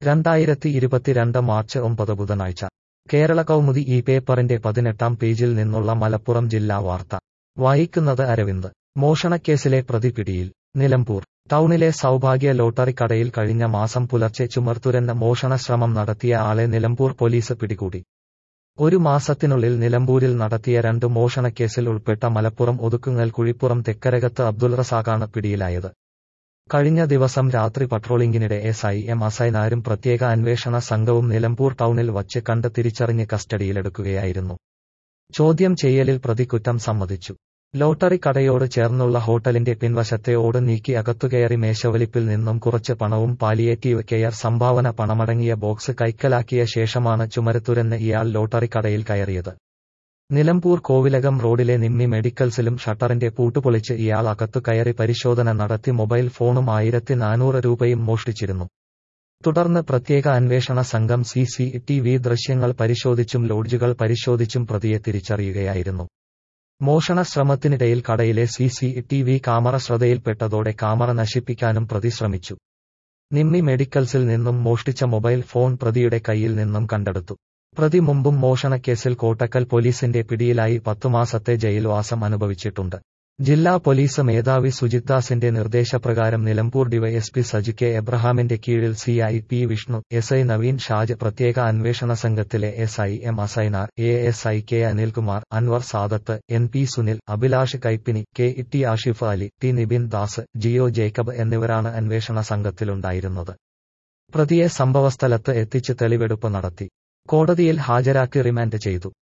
രണ്ടായിരത്തി ഇരുപത്തിരണ്ട് മാർച്ച് ഒമ്പത് ബുധനാഴ്ച കേരള കൗമുദി ഈ പേപ്പറിന്റെ പതിനെട്ടാം പേജിൽ നിന്നുള്ള മലപ്പുറം ജില്ലാ വാർത്ത വായിക്കുന്നത് അരവിന്ദ് മോഷണക്കേസിലെ പ്രതി പിടിയിൽ നിലമ്പൂർ ടൗണിലെ സൗഭാഗ്യ ലോട്ടറി കടയിൽ കഴിഞ്ഞ മാസം പുലർച്ചെ ചുമർത്തുരന്ന് മോഷണശ്രമം നടത്തിയ ആളെ നിലമ്പൂർ പോലീസ് പിടികൂടി ഒരു മാസത്തിനുള്ളിൽ നിലമ്പൂരിൽ നടത്തിയ രണ്ട് മോഷണക്കേസിൽ ഉൾപ്പെട്ട മലപ്പുറം ഒതുക്കുങ്ങൽ കുഴിപ്പുറം തെക്കരകത്ത് അബ്ദുൾ റസാഖാണ് പിടിയിലായത് കഴിഞ്ഞ ദിവസം രാത്രി പട്രോളിംഗിനിടെ എസ് ഐ എം അസൈനാരും പ്രത്യേക അന്വേഷണ സംഘവും നിലമ്പൂർ ടൗണിൽ വച്ച് കണ്ട് തിരിച്ചറിഞ്ഞ് കസ്റ്റഡിയിലെടുക്കുകയായിരുന്നു ചോദ്യം ചെയ്യലിൽ പ്രതി കുറ്റം സമ്മതിച്ചു ലോട്ടറി കടയോട് ചേർന്നുള്ള ഹോട്ടലിന്റെ പിൻവശത്തെ ഓട് നീക്കി അകത്തുകയറി മേശവലിപ്പിൽ നിന്നും കുറച്ച് പണവും പാലിയേറ്റീവ് കെയർ സംഭാവന പണമടങ്ങിയ ബോക്സ് കൈക്കലാക്കിയ ശേഷമാണ് ചുമരത്തുരന്ന് ഇയാൾ ലോട്ടറി കടയിൽ കയറിയത് നിലമ്പൂർ കോവിലകം റോഡിലെ നിമ്മി മെഡിക്കൽസിലും ഷട്ടറിന്റെ പൂട്ടുപൊളിച്ച് ഇയാൾ അകത്തു കയറി പരിശോധന നടത്തി മൊബൈൽ ഫോണും ആയിരത്തി നാനൂറ് രൂപയും മോഷ്ടിച്ചിരുന്നു തുടർന്ന് പ്രത്യേക അന്വേഷണ സംഘം സി സി ടി വി ദൃശ്യങ്ങൾ പരിശോധിച്ചും ലോഡ്ജുകൾ പരിശോധിച്ചും പ്രതിയെ തിരിച്ചറിയുകയായിരുന്നു മോഷണ ശ്രമത്തിനിടയിൽ കടയിലെ C C T V camera ശ്രദ്ധയിൽപ്പെട്ടതോടെ ക്യാമറ നശിപ്പിക്കാനും പ്രതി ശ്രമിച്ചു നിമ്മി മെഡിക്കൽസിൽ നിന്നും മോഷ്ടിച്ച മൊബൈൽ ഫോൺ പ്രതിയുടെ കയ്യിൽ നിന്നും കണ്ടെടുത്തു പ്രതി മുമ്പും മോഷണക്കേസിൽ കോട്ടക്കൽ പോലീസിന്റെ പിടിയിലായി പത്തുമാസത്തെ ജയിൽവാസം അനുഭവിച്ചിട്ടുണ്ട് ജില്ലാ പോലീസ് മേധാവി സുജിത് ദാസിന്റെ നിർദ്ദേശപ്രകാരം നിലമ്പൂർ ഡിവൈഎസ്പി സജി കെ എബ്രഹാമിന്റെ കീഴിൽ C I P Vishnu S I Naveen Shaj പ്രത്യേക അന്വേഷണ സംഘത്തിലെ S I M Asainar A S I K Anilkumar Anwar Sadath N P Sunil Abhilash Kaippini K T Ashif Ali T Nibin Das Jio Jacob എന്നിവരാണ് അന്വേഷണ സംഘത്തിലുണ്ടായിരുന്നത് പ്രതിയെ സംഭവസ്ഥലത്ത് എത്തിച്ച് തെളിവെടുപ്പ് നടത്തി കോടതിയിൽ ഹാജരാക്കി റിമാൻഡ് ചെയ്തു